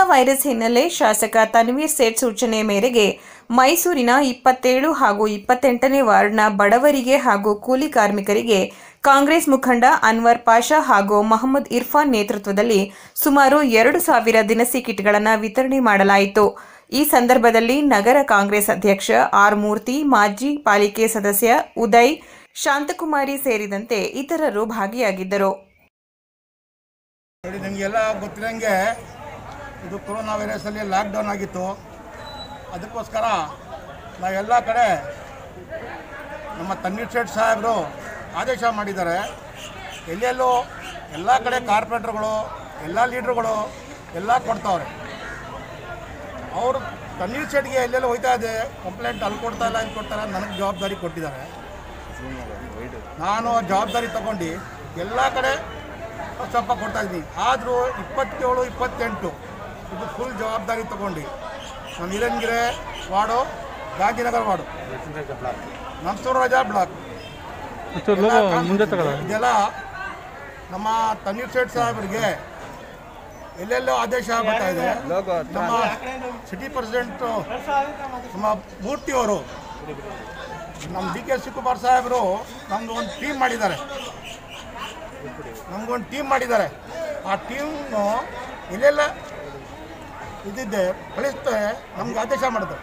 Virus ಹಿನ್ನೆಲೆ ಶಾಸಕ ತನ್ವೀರ್ ಸೇಠ್ ಸೂಚನೆ ಮೇರೆಗೆ ಮೈಸೂರಿನ ಇಪ್ಪತ್ತೇಳು ಹಾಗೂ ಇಪ್ಪತ್ತೆಂಟನೇ ವಾರ್ಡ್ನ ಬಡವರಿಗೆ ಹಾಗೂ ಕೂಲಿ ಕಾರ್ಮಿಕರಿಗೆ ಕಾಂಗ್ರೆಸ್ ಮುಖಂಡ ಅನ್ವರ್ ಪಾಷಾ ಹಾಗೂ ಮೊಹಮ್ಮದ್ ಇರ್ಫಾನ್ ನೇತೃತ್ವದಲ್ಲಿ ಸುಮಾರು ಎರಡು ಸಾವಿರ ದಿನಸಿ ಕಿಟ್ಗಳನ್ನು ವಿತರಣೆ ಮಾಡಲಾಯಿತು ಈ ಸಂದರ್ಭದಲ್ಲಿ ನಗರ ಕಾಂಗ್ರೆಸ್ ಅಧ್ಯಕ್ಷ ಆರ್ ಮೂರ್ತಿ ಮಾಜಿ ಪಾಲಿಕೆ ಸದಸ್ಯ ಉದಯ್ ಶಾಂತಕುಮಾರಿ ಸೇರಿದಂತೆ ಇತರರು ಭಾಗಿಯಾಗಿದ್ದರು ನೋಡಿ ನಿಮಗೆಲ್ಲ ಗೊತ್ತಿರಂಗೆ ಇದು ಕೊರೋನಾ ವೈರಸಲ್ಲಿ ಲಾಕ್ಡೌನ್ ಆಗಿತ್ತು ಅದಕ್ಕೋಸ್ಕರ ನಾವೆಲ್ಲ ಕಡೆ ನಮ್ಮ ತಣ್ಣೀರ್ ಶೆಟ್ ಸಾಹೇಬರು ಆದೇಶ ಮಾಡಿದ್ದಾರೆ ಎಲ್ಲೆಲ್ಲೂ ಎಲ್ಲ ಕಡೆ ಕಾರ್ಪೊರೇಟರ್ಗಳು ಎಲ್ಲ ಲೀಡ್ರುಗಳು ಎಲ್ಲ ಕೊಡ್ತಾವ್ರೆ ಅವರು ತಣ್ಣೀರ್ ಶೆಟ್ಗೆ ಎಲ್ಲೆಲ್ಲೋ ಹೋಯ್ತಾ ಇದೆ ಕಂಪ್ಲೇಂಟ್ ಅಲ್ಲಿ ಕೊಡ್ತಾ ಇಲ್ಲ ಇಲ್ಲಿ ಕೊಡ್ತಾ ಇಲ್ಲ ನನಗೆ ಜವಾಬ್ದಾರಿ ಕೊಟ್ಟಿದ್ದಾರೆ ನಾನು ಆ ಜವಾಬ್ದಾರಿ ತಗೊಂಡು ಎಲ್ಲ ಕಡೆ ಸ್ವಲ್ಪ ಕೊಡ್ತಾ ಇದ್ದೀನಿ ಆದರೂ ಇಪ್ಪತ್ತೇಳು ಇಪ್ಪತ್ತೆಂಟು ಇದು ಫುಲ್ ಜವಾಬ್ದಾರಿ ತಗೊಂಡು ನಮ್ಮ ಹಿರಣ್ಗೆರೆ ವಾರ್ಡು ಗಾಂಧಿನಗರ ವಾರ್ಡು ನಮ್ಸೂರು ರಜಾ ಬ್ಲಾಕ್ ಎಲ್ಲ ಕಾನ್ಸ್ಟಿಟ್ಯೂಷನ್ ಇದೆಲ್ಲ ನಮ್ಮ ತಣ್ಣೀರ್ ಶೇಟ್ ಸಾಹೇಬರಿಗೆ ಎಲ್ಲೆಲ್ಲೋ ಆದೇಶ ಬರ್ತಾ ಇದೆ ನಮ್ಮ ಸಿಟಿ ಪ್ರೆಸಿಡೆಂಟು ನಮ್ಮ ಮೂರ್ತಿಯವರು ನಮ್ಮ ಡಿ ಕೆ ಶಿವಕುಮಾರ್ ಸಾಹೇಬರು ನಮ್ದು ಒಂದು ಟೀಮ್ ಮಾಡಿದ್ದಾರೆ ನಮಗೊಂದು ಟೀಮ್ ಮಾಡಿದ್ದಾರೆ ಆ ಟೀಮ್ನು ಎಲ್ಲೆಲ್ಲ ಇದಿದ್ದೆ ಕಳಿಸ್ತಾರೆ ನಮ್ಗೆ ಆದೇಶ ಮಾಡಿದ್ರು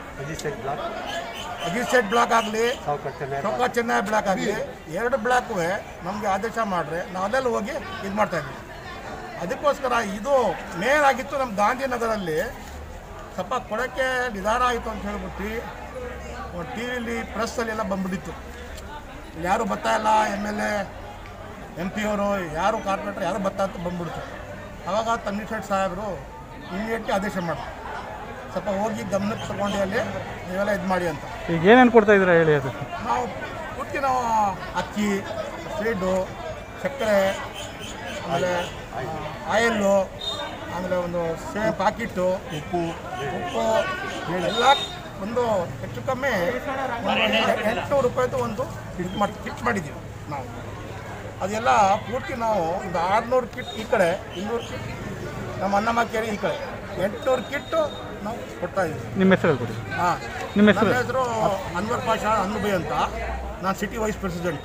ಅಜಿತ್ ಸೆಟ್ ಬ್ಲಾಕ್ ಆಗಲಿ ಚೌಕ ಚೆನ್ನೈ ಬ್ಲಾಕ್ ಆಗಲಿ ಎರಡು ಬ್ಲಾಕು ನಮಗೆ ಆದೇಶ ಮಾಡ್ರೆ ನಾವು ಅಲ್ಲೆಲ್ಲ ಹೋಗಿ ಇದು ಮಾಡ್ತಾ ಇದ್ವಿ ಅದಕ್ಕೋಸ್ಕರ ಇದು ಮೇನ್ ಆಗಿತ್ತು ನಮ್ಮ ಗಾಂಧಿನಗರಲ್ಲಿ ಸ್ವಲ್ಪ ಕೊಡೋಕ್ಕೆ ನಿಧಾನ ಆಯಿತು ಅಂತ ಹೇಳ್ಬಿಟ್ಟು ಟಿ ವಿಲಿ ಪ್ರೆಸ್ಸಲ್ಲಿ ಎಲ್ಲ ಬಂದ್ಬಿಟ್ಟಿತ್ತು ಇಲ್ಲಿ ಯಾರು ಬರ್ತಾ ಇಲ್ಲ M L A M P ಅವರು ಯಾರು ಕಾರ್ಪೊರೇಟರ್ ಯಾರು ಬರ್ತಾ ಅಂತ ಬಂದ್ಬಿಡ್ತು ಆವಾಗ ತನ್ವೀರ್ ಶೆಟ್ ಸಾಹೇಬರು ಇಮಿಡಿಯೇಟ್ಲಿ ಆದೇಶ ಮಾಡಿದ್ರು ಸ್ವಲ್ಪ ಹೋಗಿ ಗಮನಕ್ಕೆ ತಗೊಂಡು ಅಲ್ಲಿ ನೀವೆಲ್ಲ ಇದು ಮಾಡಿ ಅಂತ ಈಗ ಏನೇನು ಕೊಡ್ತಾ ಇದ್ದೀರಾ ಹೇಳಿ ಅದು ನಾವು ಪೂರ್ತಿ ನಾವು ಅಕ್ಕಿ ಸ್ವೀಟು ಸಕ್ಕರೆ ಆಮೇಲೆ ಆಯಿಲ್ಲು ಆಮೇಲೆ ಒಂದು ಸೇವೆ ಪಾಕಿಟ್ಟು ಉಪ್ಪು ಉಪ್ಪು ಎಲ್ಲ ಒಂದು ಹೆಚ್ಚು ಕಮ್ಮಿ ಒಂದು ಎಂಟುನೂರು ರೂಪಾಯಿದು ಒಂದು ಕಿಟ್ ಮಾಡಿ ಕಿಟ್ ಮಾಡಿದ್ದೀವಿ ನಾವು ಅದೆಲ್ಲ ಪೂರ್ತಿ ನಾವು ಒಂದು ಆರುನೂರು ಕಿಟ್ ಈ ಕಡೆ ಇನ್ನೂರು ಕಿಟ್ ನಮ್ಮ ಅನ್ನಮ್ಮ ಕೇರಿ ಈ ಕಡೆ ಎಂಟುನೂರು ಕಿಟ್ಟು ನಾವು ಕೊಡ್ತಾ ಇದ್ದೀವಿ ನಿಮ್ಮ ಹೆಸರು ಕೊಡಿ ಹಾಂ ನಿಮ್ಮ ಹೆಸರು ನನ್ನ ಹೆಸರು ಅನ್ವರ್ ಪಾಷಾ ಅನ್ಬೈ ಅಂತ ನಾನು ಸಿಟಿ ವೈಸ್ ಪ್ರೆಸಿಡೆಂಟ್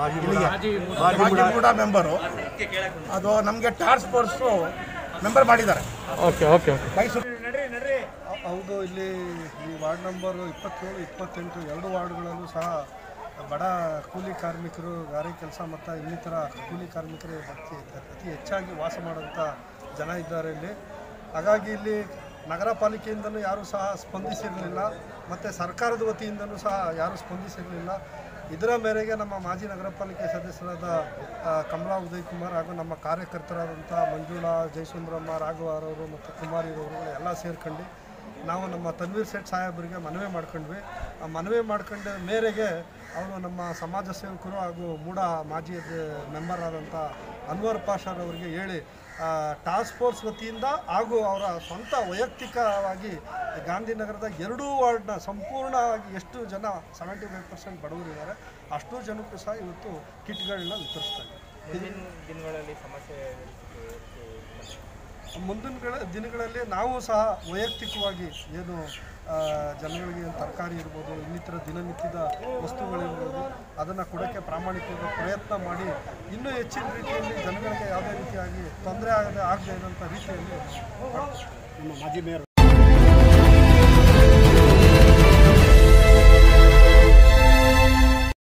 ಇಲ್ಲಿಗೆ ಕೂಡ ಮೆಂಬರು ಅದು ನಮಗೆ ಟಾಸ್ಕ್ ಫೋರ್ಸು ಮೆಂಬರ್ ಮಾಡಿದ್ದಾರೆ ಓಕೆ ಓಕೆ ಓಕೆ ಮೈಸೂರು ಹೌ- ಹೌದು ಇಲ್ಲಿ ಈ ವಾರ್ಡ್ ನಂಬರು ಇಪ್ಪತ್ತೇಳು ಇಪ್ಪತ್ತೆಂಟು ಎರಡು ವಾರ್ಡ್ಗಳಲ್ಲೂ ಸಹ ಬಡ ಕೂಲಿ ಕಾರ್ಮಿಕರು ಗಾರೆ ಕೆಲಸ ಮತ್ತು ಇನ್ನಿತರ ಕೂಲಿ ಕಾರ್ಮಿಕರು ಅತಿ ಅತಿ ಹೆಚ್ಚಾಗಿ ವಾಸ ಮಾಡುವಂಥ ಜನ ಇದ್ದಾರೆ ಇಲ್ಲಿ ಹಾಗಾಗಿ ಇಲ್ಲಿ ನಗರ ಪಾಲಿಕೆಯಿಂದಲೂ ಯಾರೂ ಸಹ ಸ್ಪಂದಿಸಿರಲಿಲ್ಲ ಮತ್ತು ಸರ್ಕಾರದ ವತಿಯಿಂದಲೂ ಸಹ ಯಾರೂ ಸ್ಪಂದಿಸಿರಲಿಲ್ಲ ಇದರ ಮೇರೆಗೆ ನಮ್ಮ ಮಾಜಿ ನಗರ ಪಾಲಿಕೆ ಸದಸ್ಯರಾದ ಆ, ಕಮಲಾ ಉದಯ್ ಕುಮಾರ್ ಹಾಗೂ ನಮ್ಮ ಕಾರ್ಯಕರ್ತರಾದಂಥ ಮಂಜುಳಾ ಜಯಸುಂದ್ರಮ್ಮ ರಾಘವರವರು ಮತ್ತು ಕುಮಾರಿರವರು ಎಲ್ಲ ಸೇರ್ಕೊಂಡು ನಾವು ನಮ್ಮ ತನ್ವೀರ್ ಸೇಠ್ ಸಾಹೇಬರಿಗೆ ಮನವಿ ಮಾಡ್ಕೊಂಡ್ವಿ ಆ ಮನವಿ ಮಾಡ್ಕೊಂಡ ಮೇರೆಗೆ ಅವರು ನಮ್ಮ ಸಮಾಜ ಸೇವಕರು ಹಾಗೂ ಮೂಡ ಮಾಜಿ ಮೆಂಬರ್ ಆದಂಥ ಅನ್ವರ್ ಪಾಷಾರವರಿಗೆ ಹೇಳಿ ಟಾಸ್ಕ್ ಫೋರ್ಸ್ ವತಿಯಿಂದ ಹಾಗೂ ಅವರ ಸ್ವಂತ ವೈಯಕ್ತಿಕವಾಗಿ ಗಾಂಧಿನಗರದ ಎರಡೂ ವಾರ್ಡ್ನ ಸಂಪೂರ್ಣವಾಗಿ ಎಷ್ಟು ಜನ ಸೆವೆಂಟಿ ಫೈವ್ ಪರ್ಸೆಂಟ್ ಬಡವರಿದ್ದಾರೆ ಅಷ್ಟು ಜನಕ್ಕೂ ಸಹ ಇವತ್ತು ಕಿಟ್ಗಳನ್ನ ವಿತರಿಸ್ತಾ ಇದ್ದಾರೆ ಮುಂದಿನ ಗಳ- ದಿನಗಳಲ್ಲಿ ನಾವು ಸಹ ವೈಯಕ್ತಿಕವಾಗಿ ಏನು ಆ, ಜನಗಳಿಗೆ ಏನು ತರಕಾರಿ ಇರ್ಬೋದು ಇನ್ನಿತರ ದಿನನಿತ್ಯದ ವಸ್ತುಗಳಿರ್ಬೋದು ಅದನ್ನು ಕೊಡೋಕ್ಕೆ ಪ್ರಾಮಾಣಿಕವಾದ ಪ್ರಯತ್ನ ಮಾಡಿ ಇನ್ನೂ ಹೆಚ್ಚಿನ ರೀತಿಯಲ್ಲಿ ಜನಗಳಿಗೆ ಯಾವುದೇ ರೀತಿಯಾಗಿ ತೊಂದರೆ ಆಗದೆ ಆಗದೆ ಇರೋಂಥ ರೀತಿಯಲ್ಲಿ ಮಾಡ್ತೀವಿ. ನಮ್ಮ ಮಾಜಿ ಮೇಯರ್